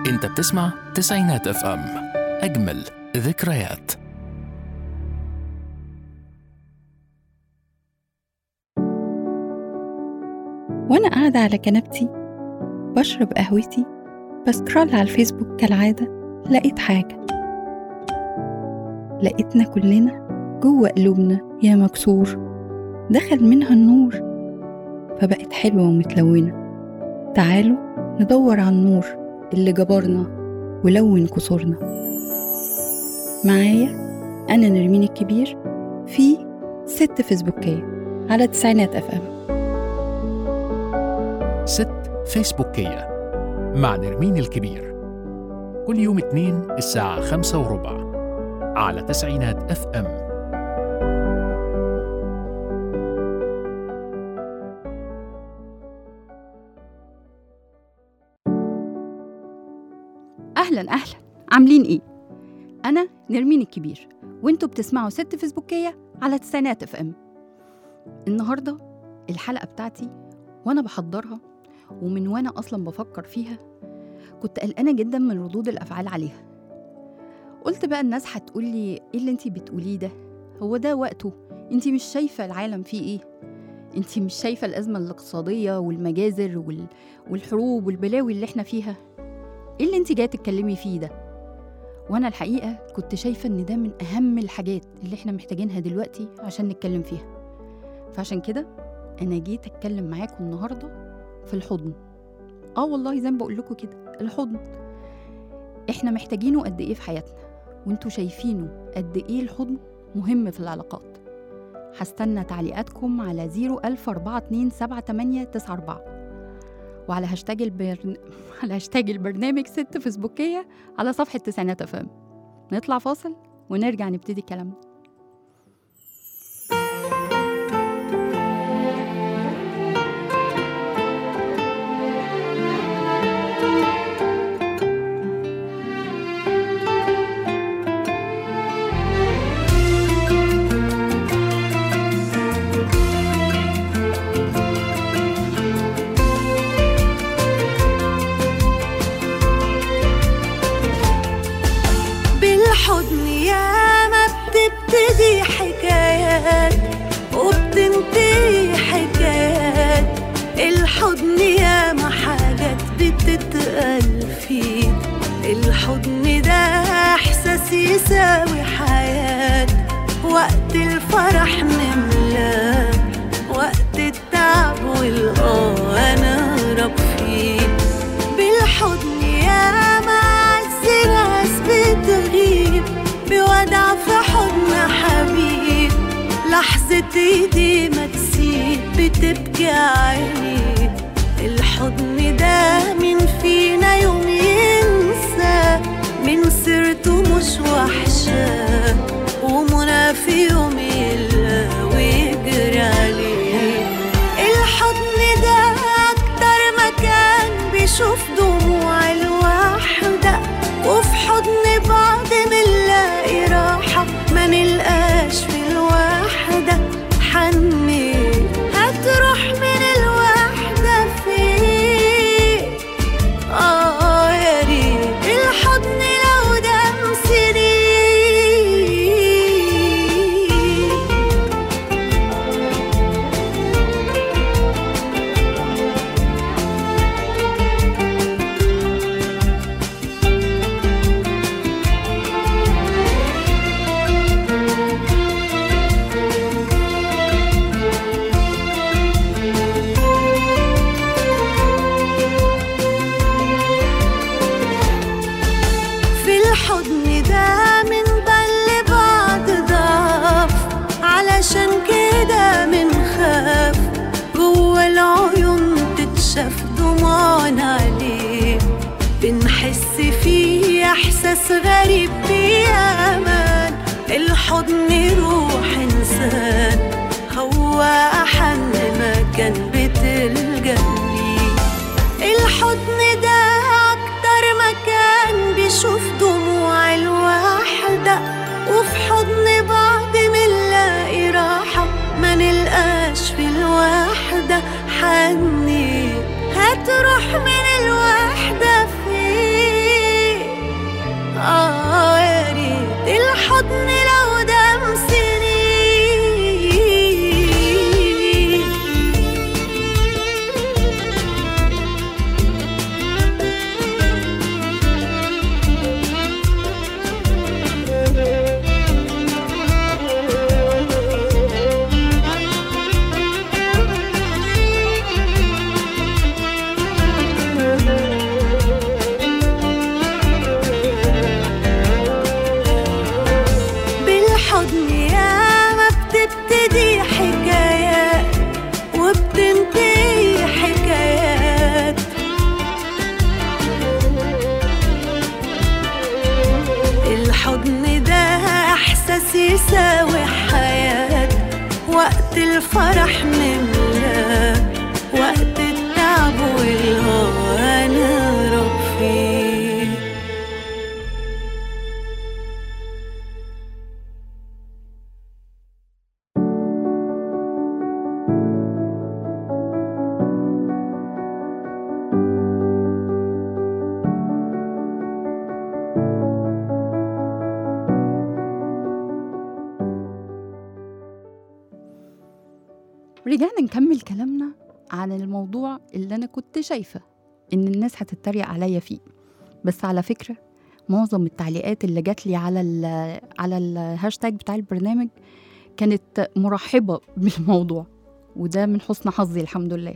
انت بتسمع تسعينات اف ام اجمل ذكريات وأنا قاعدة على كنبتي بشرب قهوتي بسكرول على الفيسبوك كالعادة لقيت حاجة لقيتنا كلنا جوه قلوبنا يا مكسور دخل منها النور فبقت حلوة ومتلونة تعالوا ندور على النور اللي جبرنا ولون كسورنا معايا أنا نرمين الكبير في ست فيسبوكية على تسعينات أف أم ست فيسبوكية مع نرمين الكبير كل يوم اثنين الساعة خمسة وربع على تسعينات اف ام اهلا اهلا عاملين ايه انا نرمين الكبير وانتوا بتسمعوا ست فيسبوكيه على تسعينات اف ام النهارده الحلقه بتاعتي وانا بحضرها ومن وانا اصلا بفكر فيها كنت قلقانه جدا من ردود الافعال عليها قلت بقى الناس هتقولي ايه اللي انتي بتقوليه ده هو ده وقته انتي مش شايفه العالم فيه ايه انتي مش شايفه الازمه الاقتصاديه والمجازر وال... والحروب والبلاوي اللي احنا فيها ايه اللي انت جايه تتكلمي فيه ده وانا الحقيقه كنت شايفه ان ده من اهم الحاجات اللي احنا محتاجينها دلوقتي عشان نتكلم فيها فعشان كده انا جيت اتكلم معاكم النهارده في الحضن اه والله زي ما بقول لكم كده الحضن احنا محتاجينه قد ايه في حياتنا وانتوا شايفينه قد ايه الحضن مهم في العلاقات هستنى تعليقاتكم على 014278894 وعلى هاشتاج البرن... على هاشتاج البرنامج ست فيسبوكية على صفحة تسعينات اف ام نطلع فاصل ونرجع نبتدي كلامنا بالحضن يا ما بتبتدي حكايات وبتنتهي حكايات الحضن يا ما حاجات بتتقال فيه الحضن ده احساس يساوي حياة وقت الفرح نملاه وقت التعب والقوة نهرب فيه بالحضن يا ما عز ناس بتغيب بودع في حضن حبيب لحظة ايدي ما تسيب بتبكي عيني الحضن ده مين فينا يوم ينسى من سيرته مش وحشة ومنى في يوم يلا ويجري عليه الحضن ده أكتر مكان بيشوف دموع الوحدة وفي حضن بعض بنلاقي راحة ما نلقاش في الوحدة حني هتروح من الوحدة فين آه يا ريت الحضن لو دام سنين في الحضن ده من بل بعض ضعف علشان كده منخاف جوه العيون تتشاف دموعنا عليه بنحس فيه احساس غريب بأمان الحضن روح انسان هو احن مكان بتلجأ ليه الحضن ده أكتر مكان بيشوف دموع الوحدة وفي حضن بعض بنلاقي راحة ما نلقاش في الوحدة حني هتروح من الوحدة فين آه يا ريت الحضن لو دام سنين بالحضن ياما بتبتدي حكايات وبتنتهي حكايات الحضن ده احساس يساوي حياة وقت الفرح نملاه وقت التعب والهوى نهرب فيه رجعنا نكمل كلامنا عن الموضوع اللي أنا كنت شايفة إن الناس هتتريق عليا فيه بس على فكرة معظم التعليقات اللي جات لي على ال على الهاشتاج بتاع البرنامج كانت مرحبة بالموضوع وده من حسن حظي الحمد لله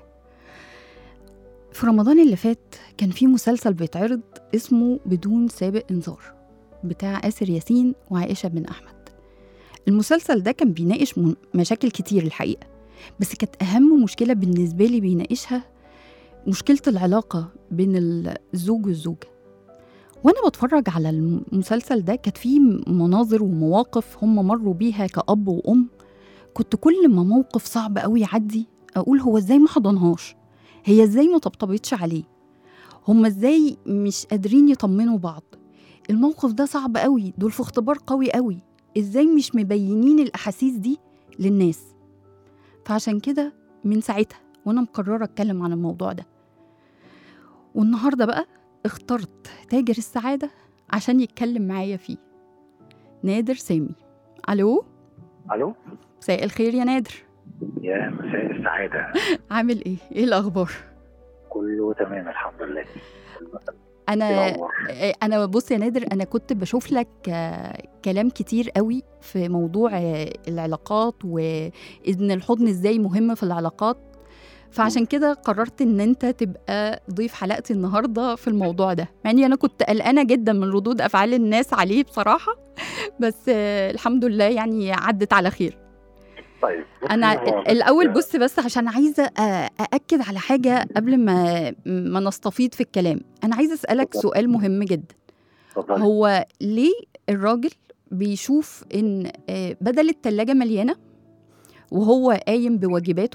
في رمضان اللي فات كان في مسلسل بيتعرض اسمه بدون سابق انذار بتاع آسر ياسين وعائشة بن أحمد المسلسل ده كان بيناقش م- مشاكل كتير الحقيقة بس كانت أهم مشكلة بالنسبة لي بيناقشها مشكلة العلاقة بين الزوج والزوجة وأنا بتفرج على المسلسل ده كانت فيه مناظر ومواقف هم مروا بيها كأب وأم كنت كل ما موقف صعب قوي يعدي أقول هو إزاي ما حضنهاش هي إزاي ما طبطبتش عليه هم إزاي مش قادرين يطمنوا بعض الموقف ده صعب قوي دول في اختبار قوي قوي إزاي مش مبينين الأحاسيس دي للناس فعشان كده من ساعتها وانا مقرره اتكلم عن الموضوع ده والنهارده بقى اخترت تاجر السعاده عشان يتكلم معايا فيه نادر سامي الو الو مساء الخير يا نادر يا مساء السعادة عامل ايه ايه الاخبار كله تمام الحمد لله انا إيه الأخبار؟ آه، انا بص يا نادر انا كنت بشوف لك آه، كلام كتير قوي في موضوع آه، العلاقات وان الحضن ازاي مهم في العلاقات فعشان كده قررت ان انت تبقى ضيف حلقتي النهارده في الموضوع ده مع اني انا كنت قلقانه جدا من ردود افعال الناس عليه بصراحه بس آه، الحمد لله يعني عدت على خير طيب بصي، انا هو الاول بس- بص بس عشان عايزه أ- ااكد على حاجه قبل ما ما نستفيض في الكلام انا عايزه اسالك اتفضل. سؤال مهم جدا اتفضلي. هو ليه الراجل بيشوف ان آه، بدل التلاجة مليانه وهو قايم بواجباته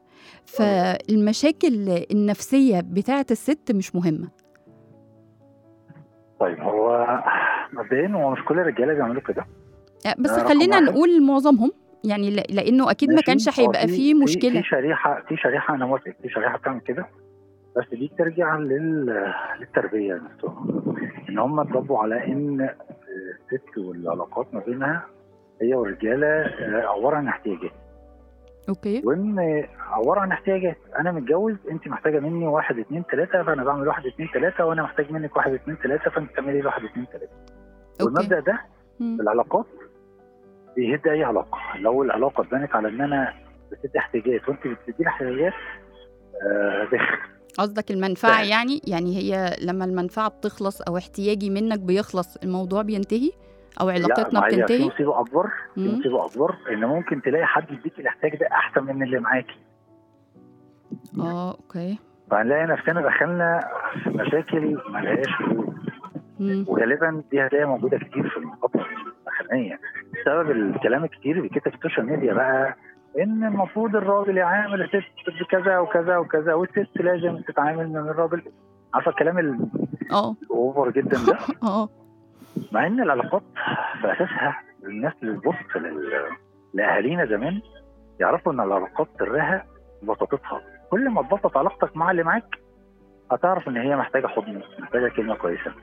فالمشاكل النفسيه بتاعه الست مش مهمه طيب هو مبدئيا هو مش كل الرجاله بيعملوا كده آه، بس ده رقم خلينا واحد. نقول معظمهم يعني ل- لانه اكيد ما ماشي؟ كانش هو هيبقى في- فيه في- مشكله في شريحه في شريحه انا موافق في شريحه بتعمل كده بس دي بترجع لل... للتربيه نفسهم ان هم اتربوا على ان الست والعلاقات ما بينها هي والرجاله آه، عباره عن احتياجات اوكي وان عباره عن احتياجات انا متجوز انت محتاجه مني واحد اتنين تلاته فانا بعمل واحد اتنين تلاته وانا محتاج منك واحد اتنين تلاته فانت تعملي لي واحد اتنين تلاته اوكي والمبدا ده مم. في العلاقات بيهد اي علاقه لو العلاقه اتبنت على ان انا بتدي احتياجات وانت بتدي لي احتياجات آه بخ قصدك المنفعة فعلا. يعني يعني هي لما المنفعة بتخلص أو احتياجي منك بيخلص الموضوع بينتهي أو علاقتنا ما هي في بتنتهي مصيبه اكبر في مم. مصيبه اكبر ان ممكن تلاقي حد يديك الاحتياج ده احسن من اللي معاكي اه اوكي فهنلاقي نفسنا دخلنا في مشاكل ملهاش حلول مم. وغالبا دي هتلاقيها موجوده كتير في المقاطعه الاخرانيه بسبب الكلام الكتير اللي بيتكتب في السوشيال ميديا بقى ان المفروض الراجل يعامل الست بكذا وكذا وكذا والست لازم تتعامل من الراجل عارفه الكلام ال- اه الاوفر جدا ده اه مع ان العلاقات في اساسها الناس اللي بتبص لل- لاهالينا زمان يعرفوا ان العلاقات سرها بساطتها كل ما تبسط علاقتك مع اللي معاك هتعرف ان هي محتاجه حضن محتاجه كلمه كويسه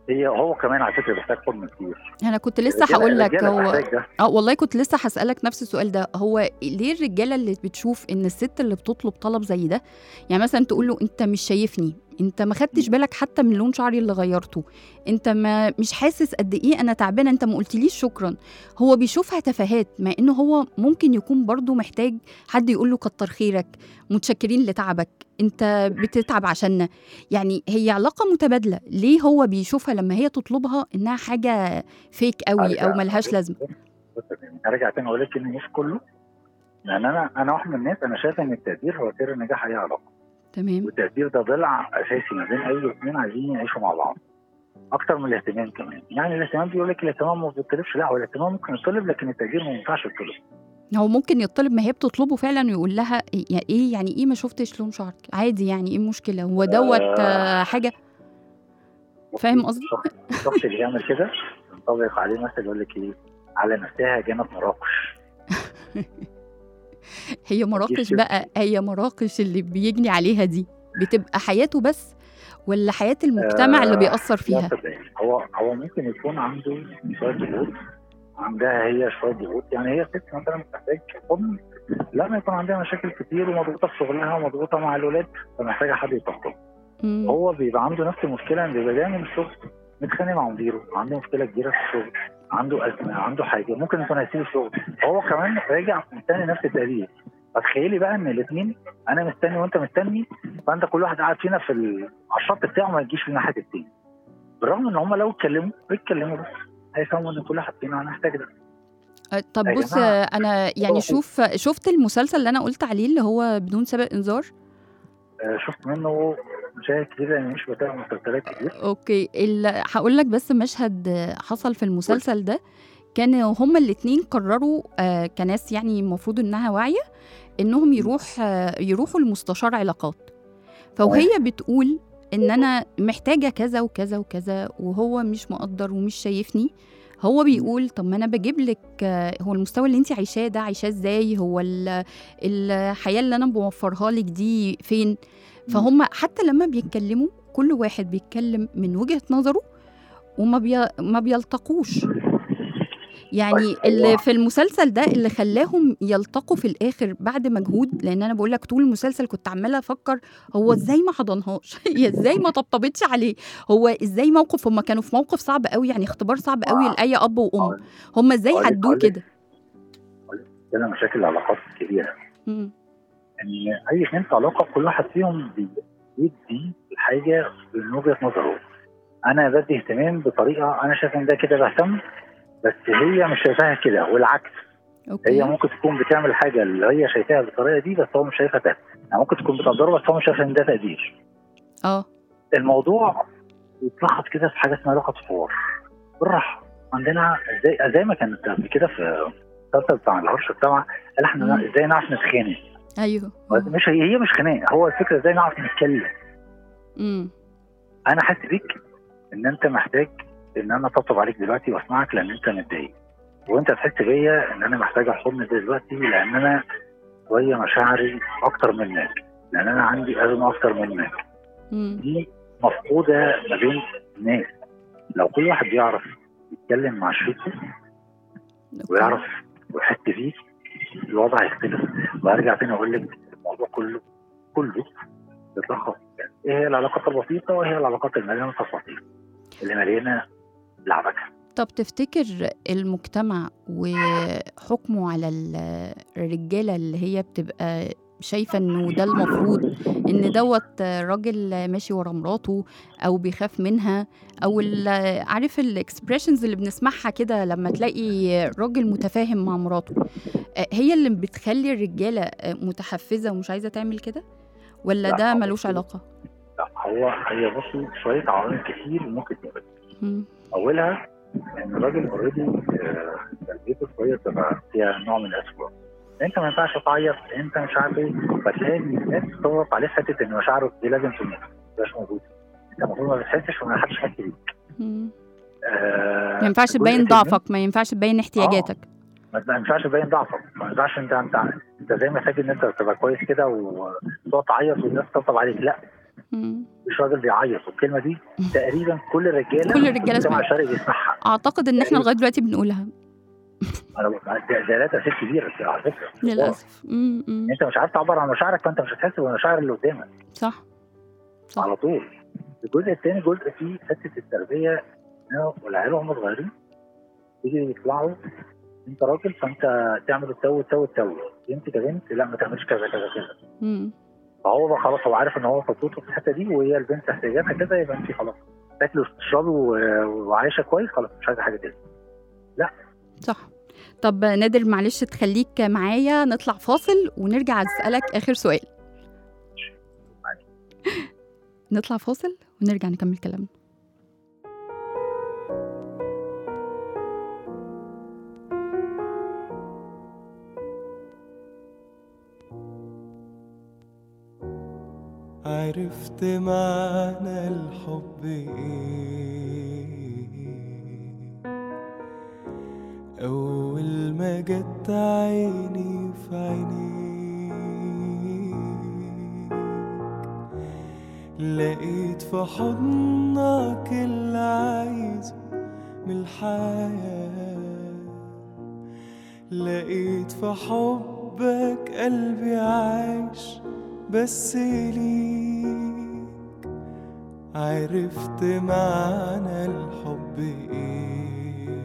هي هو كمان على فكره بيحتاج حضن كتير انا كنت لسه الرجالة- هقول لك الرجالة هو بتحتاج ده. اه والله كنت لسه هسألك نفس السؤال ده هو ليه الرجالة اللي بتشوف ان الست اللي بتطلب طلب زي ده يعني مثلا تقول له انت مش شايفني انت ما خدتش بالك حتى من لون شعري اللي غيرته انت ما مش حاسس قد ايه انا تعبانه انت ما قلتليش شكرا هو بيشوفها تفاهات مع انه هو ممكن يكون برضه محتاج حد يقول له كتر خيرك متشكرين لتعبك انت بتتعب عشاننا يعني هي علاقه متبادله ليه هو بيشوفها لما هي تطلبها انها حاجه فيك قوي او أرجع- ملهاش لازمه بص يا فندم، ارجع تاني اقول لك ان مش كله لان انا انا واحد من الناس انا شايف ان التقدير هو سر النجاح اي علاقه تمام والتقدير ده ضلع اساسي ما بين اي اثنين عايزين يعيشوا مع بعض اكتر من الاهتمام كمان يعني الاهتمام بيقول لك الاهتمام ما بيطلبش لا هو الاهتمام ممكن يطلب لكن التقدير ما ينفعش يطلب هو ممكن يطلب ما هي بتطلبه فعلا ويقول لها إيه- ايه يعني ايه ما شفتش لون شعرك عادي يعني ايه المشكله هو دوت آه، حاجه فاهم قصدي؟ الشخص- الشخص اللي يعمل كده ينطبق عليه مثل يقول لك ايه على نفسها جنة مراقش هي مراقش يشوف. بقى هي مراقش اللي بيجني عليها دي بتبقى حياته بس ولا حياه المجتمع اللي آه، بيأثر لا فيها صدقني هو هو ممكن يكون عنده شويه ضغوط عندها هي شويه ضغوط يعني هي ست مثلا بتحتاج حضن لما يكون عندها مشاكل كتير ومضغوطه في شغلها ومضغوطه مع الولاد فمحتاجه حد يطبطب مم. هو بيبقى عنده نفس المشكله ان بيبقى جاي من الشغل متخانق مع مديره عنده مشكله كبيره في الشغل عنده ازمه عنده حاجه ممكن يكون هيسيب الشغل هو كمان راجع مستني نفس التقدير فتخيلي بقى ان الاثنين انا مستني وانت مستني فانت كل واحد قاعد فينا في ال- على الشط بتاعه ما يجيش من ناحيه التاني بالرغم ان هم لو اتكلموا اتكلموا بس هيفهموا ان كل واحد فينا هنحتاج ده آه، طب يا بص جماعة، آه، انا يعني هو- شوف شفت المسلسل اللي انا قلت عليه اللي هو بدون سابق انذار آه، شفت منه مشاهد كتير لان مش بتابع مسلسلات كتير اوكي ال- هقول لك بس مشهد آه، حصل في المسلسل ده كانوا هما الاتنين قرروا آه، كناس يعني المفروض انها واعيه انهم يروح آه، يروحوا لمستشار علاقات فوهي بتقول ان انا محتاجه كذا وكذا وكذا وهو مش مقدر ومش شايفني هو بيقول طب ما انا بجيب لك آه، هو المستوى اللي انت عايشاه ده عايشاه ازاي هو ال- الحياه اللي انا بوفرها لك دي فين فهم حتى لما بيتكلموا كل واحد بيتكلم من وجهه نظره وما بي... ما بيلتقوش يعني طيب، اللي هو- في المسلسل ده اللي خلاهم يلتقوا في الاخر بعد مجهود لان انا بقول لك طول المسلسل كنت عماله افكر هو ازاي ما حضنهاش هي ازاي ما طبطبتش عليه هو ازاي موقف هم كانوا في موقف صعب قوي يعني اختبار صعب قوي آه. لاي اب وام آه. هم ازاي أقول لك- عدوه أقول لك. كده عندنا مشاكل العلاقات كبيره مم. ان اي اثنين في علاقه كل واحد فيهم بي- بيدي الحاجه من وجهه نظره انا بدي اهتمام بطريقه انا شايف ان ده كده بهتم بس هي مش شايفاها كده والعكس هي اوكي ممكن تكون بتعمل حاجه اللي هي شايفاها بالطريقه دي بس هو مش شايفها ده يعني ممكن تكون بتقدره بس هو مش شايف ان ده تقدير اه الموضوع بيتلخص كده في حاجه اسمها لغه حوار بالراحه عندنا زي زي ما كانت قبل كده في المسلسل بتاع الهرش بتاع قال احنا مم. ازاي نعرف نتخانق ايوه مش هي هي مش خناقه هو الفكره ازاي نعرف نتكلم امم انا حاسس بيك ان انت محتاج ان انا اطبطب عليك دلوقتي واسمعك لان انت متضايق وانت تحس بيا ان انا محتاج الحضن ده دلوقتي لان انا شويه مشاعري اكتر منك لان انا عندي ازمه اكتر منك امم دي مفقوده ما بين الناس لو كل واحد بيعرف يتكلم مع شريكه ويعرف ويحس فيه الوضع هيختلف وارجع تاني اقول لك الموضوع كله كله بيتلخص يعني ايه هي العلاقات البسيطه وايه هي العلاقات المليانه تفاصيل اللي مليانه لعبكه طب تفتكر المجتمع وحكمه على ال- الرجاله اللي هي بتبقى شايفه انه ده المفروض ان دوت راجل ماشي ورا مراته او بيخاف منها او ال- عارف الاكسبريشنز اللي بنسمعها كده لما تلاقي راجل متفاهم مع مراته آه، هي اللي بتخلي الرجاله آه، متحفزه ومش عايزه تعمل كده ولا لا، ده هو ملوش كده. علاقه لا هو هي بصي شويه عوامل كتير ممكن تبقى مم. اولها ان الراجل اوريدي تربيته شويه تبقى فيها نوع من الاسوء انت ما ينفعش تعيط انت مش عارف ايه فتلاقي الناس تضغط عليه حته ان مشاعره دي لازم تموت ما تبقاش موجوده انت المفروض ما بتحسش وما حدش حاسس بيك مم. آه، ما ينفعش الجزء تبين التاني- ضعفك ما ينفعش تبين احتياجاتك ما ما ينفعش تبين ضعفك ما ينفعش انت انت انت زي محتاج ان انت تبقى كويس كده وتقعد تعيط والناس تطبطب عليك لا مم. مش راجل بيعيط والكلمه دي تقريبا كل الرجاله كل الرجالة في المجتمع اسمها. الشرقي بيسمعها اعتقد ان احنا لغايه دلوقتي بنقولها انا بقول- ده ده لا تاثير كبير على فكره للاسف م- م. انت مش عارف تعبر عن مشاعرك فانت مش هتحس بالمشاعر اللي قدامك صح صح على طول الجزء الثاني جزء فيه حته التربيه إنه والعيال وهم صغيرين تيجي يطلعوا انت راجل فانت تعمل التو التو التو انت كبنت لا ما تعملش كذا كذا كذا م. فهو بقى خلاص هو عارف ان هو خطوته في الحته دي وهي البنت احتياجاتها كذا يبقى انت خلاص تاكلي وتشربي و- وعايشه كويس خلاص مش عايزه حاجه تاني صح طب نادر معلش تخليك معايا نطلع فاصل ونرجع اسالك اخر سؤال نطلع فاصل ونرجع نكمل كلامنا عرفت معنى الحب ايه أول ما جت عيني في عينيك لقيت في حضنك اللي عايزه من الحياة لقيت في حبك قلبي عايش بس ليك عرفت معنى الحب ايه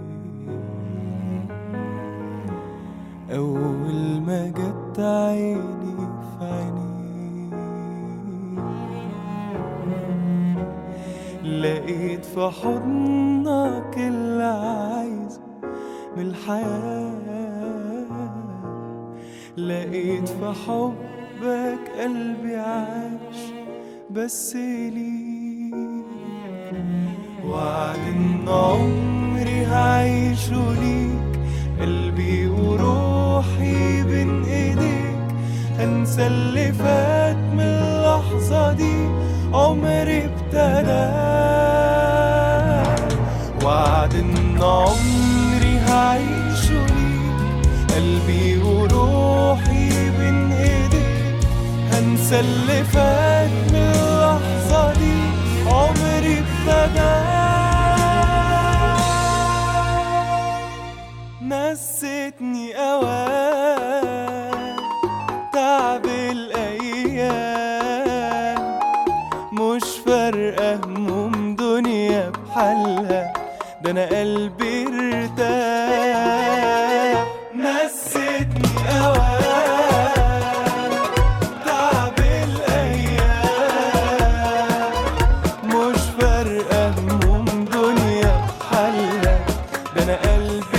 أول ما جت عيني في عينيك لقيت في حضنك اللي عايزه من الحياة لقيت في حبك قلبي عاش بس ليك وعد ان عمري هعيشه ليك قلبي وروحي بين ايديك هنسى اللي فات من اللحظة دي عمري ابتدى وعد ان عمري هعيشه ليك قلبي وروحي بين ايديك هنسى اللي فات من اللحظة دي عمري ابتدى نسيتني اوان تعب الايام مش فارقة هموم دنيا بحالها ده انا قلبي ارتاح نسيتني اوان تعب الايام مش فارقة هموم دنيا بحالها ده انا قلبي ارتاح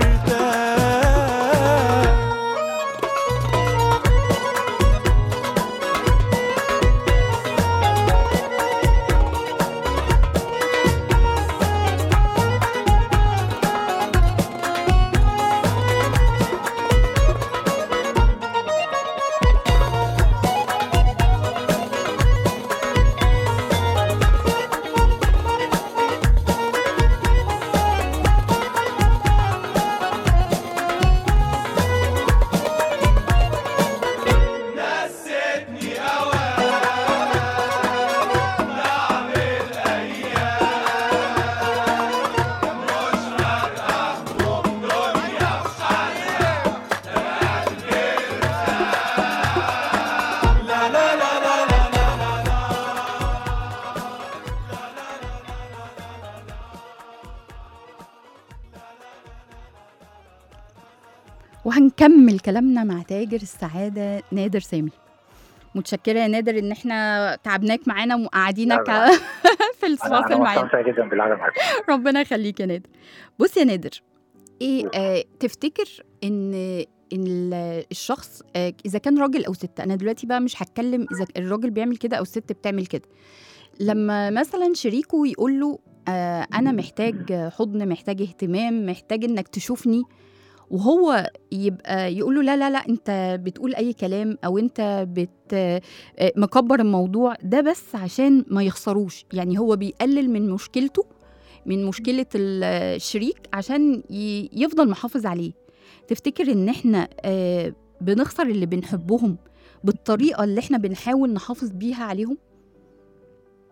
وهنكمل كلامنا مع تاجر السعادة نادر سامي متشكرة يا نادر ان احنا تعبناك معانا وقعدينك لا، لا. في انا الفاصل انا معانا مستمتع جدا بالقعده معاك ربنا يخليك يا نادر بص يا نادر ايه آه تفتكر ان ان ال- الشخص آه اذا كان راجل او ست انا دلوقتي بقى مش هتكلم اذا الراجل بيعمل كده او الست بتعمل كده لما مثلا شريكه يقول له آه انا محتاج حضن محتاج اهتمام محتاج انك تشوفني وهو يبقى يقول له لا لا لا انت بتقول اي كلام او انت بت آه، مكبر الموضوع ده بس عشان ما يخسروش يعني هو بيقلل من مشكلته من مشكله ال- الشريك عشان ي- يفضل محافظ عليه تفتكر ان احنا آه، بنخسر اللي بنحبهم بالطريقه اللي احنا بنحاول نحافظ بيها عليهم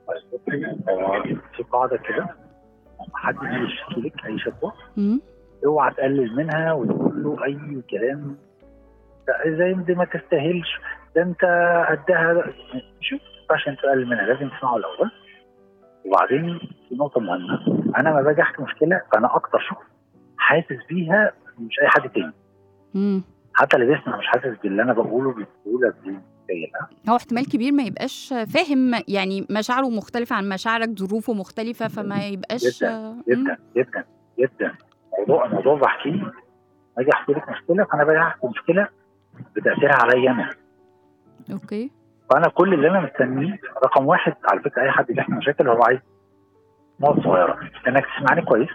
هو في قاعده كده لما حد يجي يشتكي لك اي شكوى مم. اوعى تقلل منها وتقول له اي كلام ده زي ما دي ما تستاهلش ده انت قدها شوف عشان تقلل منها لازم تسمعه الاول وبعدين في نقطه مهمه انا لما باجي احكي مشكله فانا اكتر شخص حاسس بيها مش اي حد تاني مم. حتى اللي بيسمع مش حاسس باللي انا بقوله بسهوله دي متخيلها هو احتمال كبير ما يبقاش فاهم يعني مشاعره مختلفة عن مشاعرك ظروفه مختلفة فما يبقاش مم. جدا جدا جدا موضوع الموضوع بحكيه اجي احكي لك مشكله فانا باجي احكي مشكله بتاثيرها عليا انا اوكي فانا كل اللي انا مستنيه رقم واحد على فكره اي حد بيحكي مشاكل هو عايز نقط صغيره انك تسمعني كويس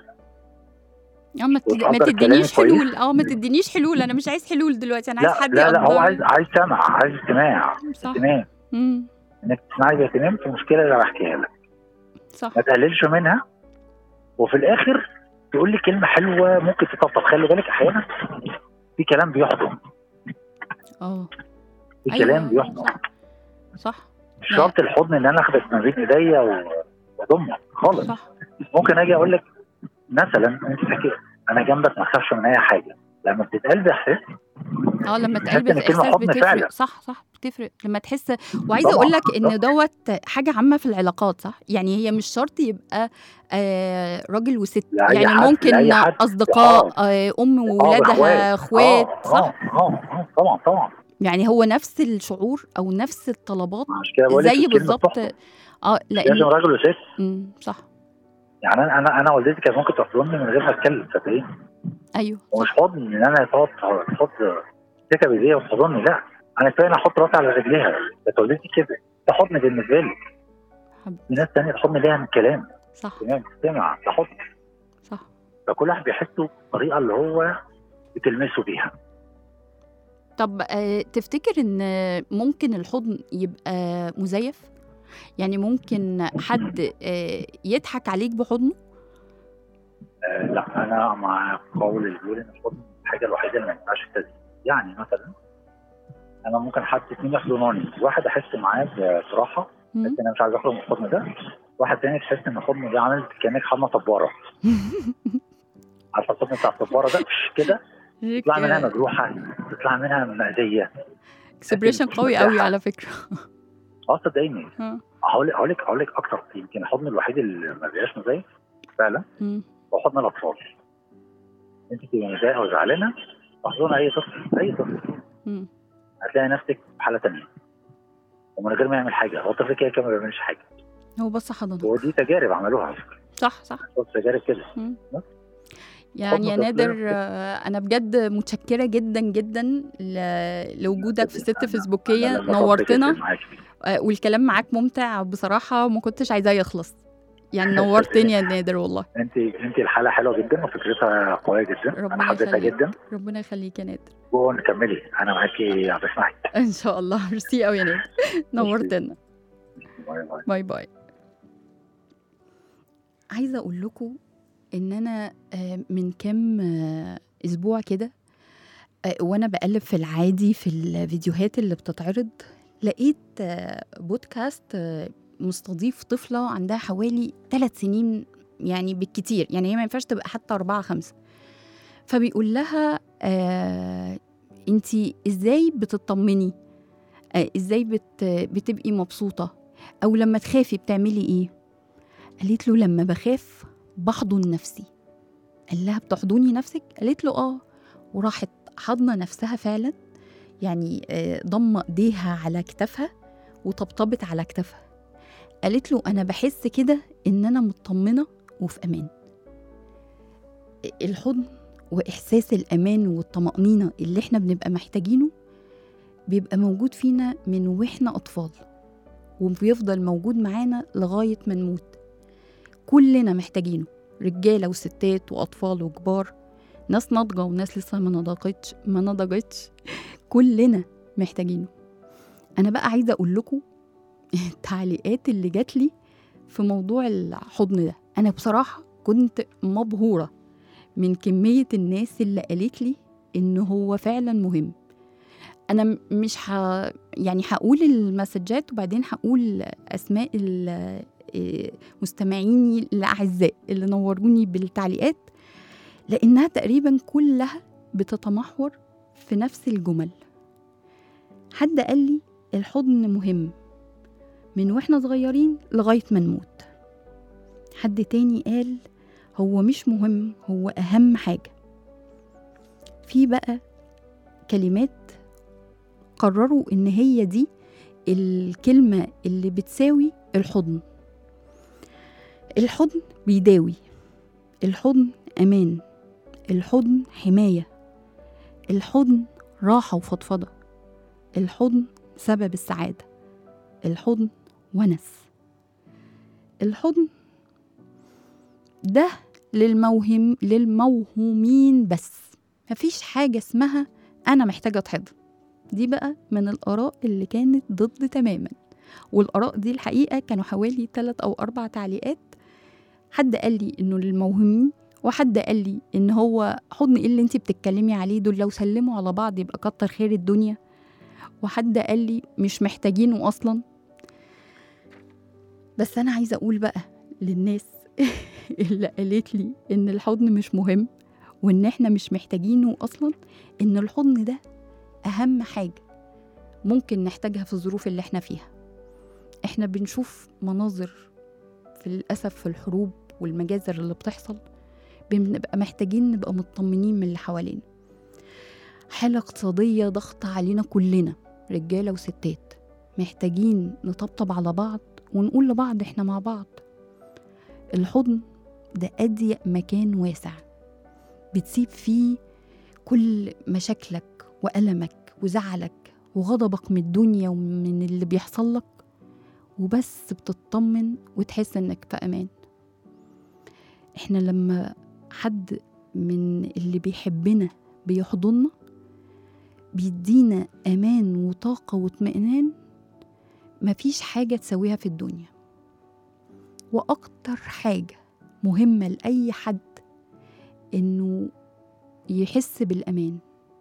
اه ما, تد... ما وتقدر تدينيش كلامي كويس. حلول اه ما تدينيش حلول انا مش عايز حلول دلوقتي انا عايز لا حد لا لا هو يقدر عايز عايز سمع عايز استماع صح اهتمام مم. انك تسمعني باهتمام في المشكله اللي بحكيها لك صح ما تقللش منها وفي الاخر تقول لي كلمه حلوه ممكن تطبطب خلي بالك احيانا في كلام بيحضن اه في أيوة، كلام بيحضن صح صح مش شرط الحضن ان انا اخدك ما بين ايديا و- واضمك خالص صح ممكن اجي اقول لك مثلا انت تحكي انا جنبك ما تخافش من اي حاجه لما بتتقال باحساس اه لما تحس تقلب إن كلمة احساس حضن بتفرق فعلا. صح صح بتفرق لما تحس وعايزه طبعاً، اقول لك ان طبعاً. دوت حاجه عامه في العلاقات صح يعني هي مش شرط يبقى آه راجل وست لأي يعني حد- ممكن لأي حد. اصدقاء آه. آه ام آه، وولادها اخوات آه، صح اه اه اه طبعا طبعا يعني هو نفس الشعور او نفس الطلبات عشان كده بقول لك زي الكلمة بالظبط بتحضن. اه لازم لان راجل وست مم، صح يعني انا انا انا والدتي كانت ممكن تحضني من غير ما اتكلم صدقيني ايوه ومش حضن ان انا تقعد تحط تكه بايديها وتحضني لا انا كفايه انا احط راسي على رجليها كانت والدتي كده ده حضن بالنسبه لي حب- في ناس تانية تحضن ليها من الكلام صح تمام تسمع ده حضن صح فكل واحد بيحسه بالطريقه اللي هو بتلمسه بيها طب آه، تفتكر ان ممكن الحضن يبقى مزيف يعني ممكن حد آه، يضحك عليك بحضنه آه لا انا مع قول اللي بيقول ان الحضن الحاجه الوحيده اللي ما ينفعش تزيد يعني مثلا انا ممكن حد اتنين يحضنوني واحد احس معاه بصراحه مم. بس انا مش عايز اخرج من الحضن ده واحد تاني تحس ان الحضن ده عامل كانك حضنه طباره عارفه الحضن بتاع الطباره ده كده تطلع منها مجروحه تطلع منها مأذيه اكسبريشن قوي قوي على فكره اه صدقيني ها. هقول لك هقول لك هقول لك اكتر يمكن الحضن الوحيد اللي ما بيبقاش مزيف فعلا مم. هو حضن الاطفال انت تبقي متضايقه وزعلانه تحضن اي طفل اي طفل مم. هتلاقي نفسك في حاله تانية ومن غير ما يعمل حاجه هو الطفل كده كده ما بيعملش حاجه هو بس حضنك ودي تجارب عملوها على فكره صح صح شوف تجارب كده يعني يا حضن نادر طفل. آه، انا بجد متشكره جدا جدا ل- لوجودك في ست أنا- فيسبوكيه أنا انبسطت نورتنا جداً معاكي. آه، والكلام معاك ممتع بصراحه وما كنتش عايزاه يخلص يعني نورتني يا نادر والله انت انت الحلقه حلوه جدا وفكرتها قويه جدا ربنا انا حبيتها يخليك. جدا ربنا يخليك يا نادر ونكملي انا معاكي بسمعك ان شاء الله ميرسي قوي يا نادر نورتنا باي باي باي باي عايزه اقول لكم ان انا آه، من كام آه، اسبوع كده آه، وانا بقلب في العادي في الفيديوهات اللي بتتعرض لقيت آه، بودكاست آه، مستضيف طفله عندها حوالي ثلاث سنين يعني بالكتير يعني هي ما ينفعش تبقى حتى أربعة خمسة فبيقول لها آه انتي ازاي بتطمني آه ازاي بت بتبقي مبسوطة او لما تخافي بتعملي ايه قالت له لما بخاف بحضن نفسي قال لها بتحضني نفسك قالت له اه وراحت حاضنه نفسها فعلا يعني آه، ضم ايديها على كتافها وطبطبت على كتافها قالت له انا بحس كده ان انا مطمنه وفي امان الحضن واحساس الامان والطمانينه اللي احنا بنبقى محتاجينه بيبقى موجود فينا من واحنا اطفال وبيفضل موجود معانا لغايه ما نموت كلنا محتاجينه رجاله وستات واطفال وكبار ناس ناضجه وناس لسه ما نضجتش ما نضجتش كلنا محتاجينه انا بقى عايزه اقول لكم التعليقات اللي جات لي في موضوع الحضن ده انا بصراحه كنت مبهوره من كميه الناس اللي قالت لي ان هو فعلا مهم انا م- مش ه... يعني هقول المسجات وبعدين هقول اسماء ال... آه، مستمعيني الاعزاء اللي نوروني بالتعليقات لانها تقريبا كلها بتتمحور في نفس الجمل حد قال لي الحضن مهم من واحنا صغيرين لغايه ما نموت حد تاني قال هو مش مهم هو اهم حاجه في بقى كلمات قرروا ان هي دي الكلمه اللي بتساوي الحضن الحضن بيداوي الحضن امان الحضن حمايه الحضن راحه وفضفضه الحضن سبب السعاده الحضن ونس الحضن ده للموهم للموهومين بس مفيش حاجة اسمها أنا محتاجة أتحضن دي بقى من الآراء اللي كانت ضد تماما والآراء دي الحقيقة كانوا حوالي ثلاث أو أربع تعليقات حد قال لي إنه للموهومين وحد قال لي إن هو حضن إيه اللي أنت بتتكلمي عليه دول لو سلموا على بعض يبقى كتر خير الدنيا وحد قال لي مش محتاجينه أصلا بس أنا عايزة أقول بقى للناس اللي قالت لي إن الحضن مش مهم وإن إحنا مش محتاجينه أصلا إن الحضن ده أهم حاجة ممكن نحتاجها في الظروف اللي إحنا فيها إحنا بنشوف مناظر في للأسف في الحروب والمجازر اللي بتحصل بنبقى محتاجين نبقى مطمنين من اللي حوالينا حالة اقتصادية ضغط علينا كلنا رجالة وستات محتاجين نطبطب على بعض ونقول لبعض احنا مع بعض الحضن ده أضيق مكان واسع بتسيب فيه كل مشاكلك وألمك وزعلك وغضبك من الدنيا ومن اللي بيحصل لك وبس بتطمن وتحس انك في امان احنا لما حد من اللي بيحبنا بيحضننا بيدينا امان وطاقه واطمئنان مفيش حاجه تسويها في الدنيا واكتر حاجه مهمه لاي حد انه يحس بالامان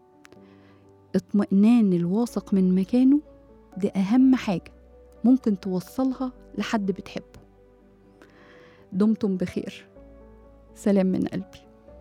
اطمئنان الواثق من مكانه دي اهم حاجه ممكن توصلها لحد بتحبه دمتم بخير سلام من قلبي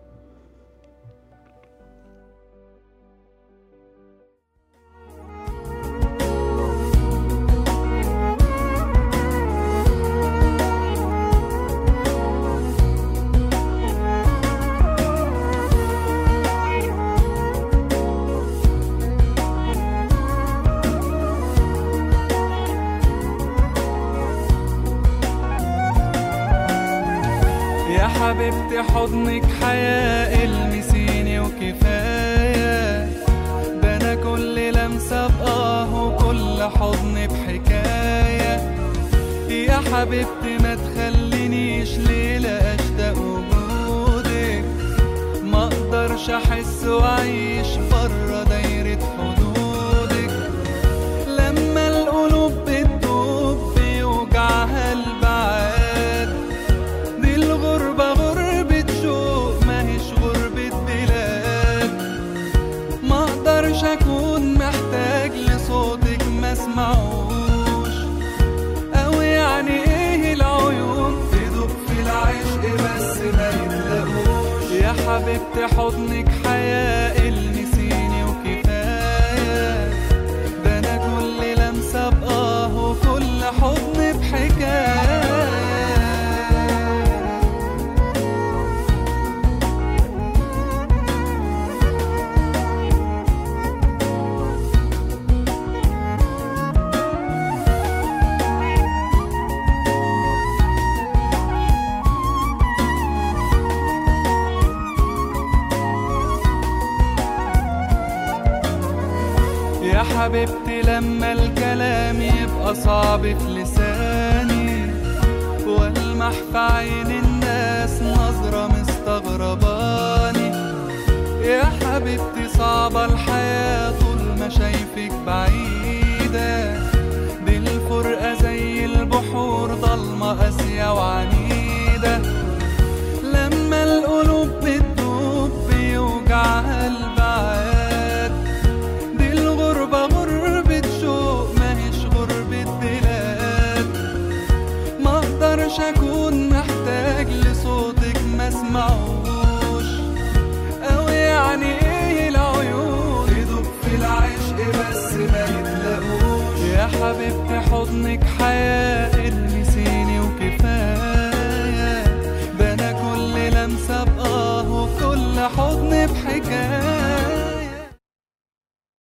يا حبيبتي حضنك حياة المسيني وكفاية ده أنا كل لمسة بآه وكل حضن بحكاية يا حبيبتي ما تخلينيش ليلة أشتاق وجودك ما أقدرش أحس وأعيش برا دايرة حدودك لما القلوب بتدوب بيوجعها البعاد دي الغربة غربة شوق ماهيش غربة بلاد ما اقدرش اكون محتاج لصوتك ما اسمعوش او يعني ايه العيون تدوب في العشق بس ما يتلاقوش يا حبيبتي حضنك حياة المسيني وكفاية ده انا كل لمسة بآه وكل حضن بحكاية يا حبيبتي لما الكلام يبقى صعب في لساني والمح في عين الناس نظرة مستغرباني يا حبيبتي صعبة الحياة طول ما شايفك بعيدة دي الفرقة زي البحور ضلمة قاسية وعنيدة لما القلوب بتدوب بيوجعها البعاد دي الغربة غربة شوق ماهيش غربة بلاد ما اقدرش مش هكون محتاج لصوتك ما اسمعوش او يعني ايه العيون يدوب في العشق بس ما يتلاقوش يا حبيبتي حضنك حياة المسيني وكفاية ده انا كل لمسة بآه وكل حضن بحكاية